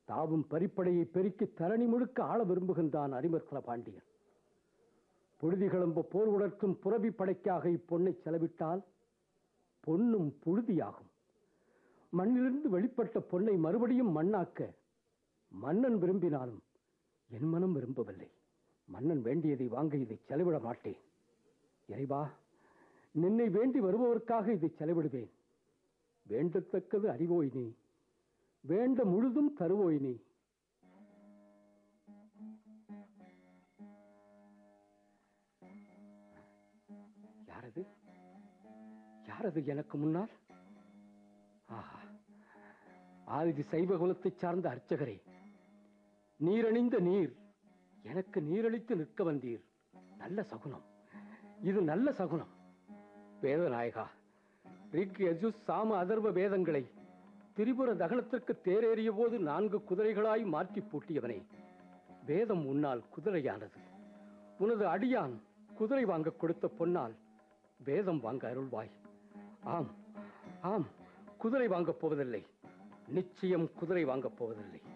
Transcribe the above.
தாவும் பரிப்படையை பெருக்கி தரணி முழுக்க ஆள விரும்புகின்றான் அரிமர்கல பாண்டியன் புழுதி கிளம்ப போர் உணர்த்தும் புறவி படைக்காக இப்பொன்னை செலவிட்டால் பொன்னும் புழுதியாகும் மண்ணிலிருந்து வெளிப்பட்ட பொன்னை மறுபடியும் மண்ணாக்க மன்னன் விரும்பினாலும் என் மனம் விரும்பவில்லை மன்னன் வேண்டியதை வாங்க இதை செலவிட மாட்டேன் இறைவா நின்னை வேண்டி வருபவர்க்காக இதை செலவிடுவேன் வேண்டத்தக்கது அறிவோய் நீ வேண்ட முழுதும் தருவோய் நீ யாரது யாரது எனக்கு முன்னால் ஆஹா ஆதி சைவ குலத்தைச் சார்ந்த அர்ச்சகரே நீரணிந்த நீர் எனக்கு நீரளித்து நிற்க வந்தீர் நல்ல சகுனம் இது நல்ல சகுனம் வேதநாயகா ரிக் யஜு சாம அதர்வ வேதங்களை திரிபுர தகனத்திற்கு தேரேறிய போது நான்கு குதிரைகளாய் மாற்றி பூட்டியவனே வேதம் உன்னால் குதிரையானது உனது அடியான் குதிரை வாங்க கொடுத்த பொன்னால் வேதம் வாங்க அருள்வாய் ஆம் ஆம் குதிரை வாங்கப் போவதில்லை நிச்சயம் குதிரை வாங்கப் போவதில்லை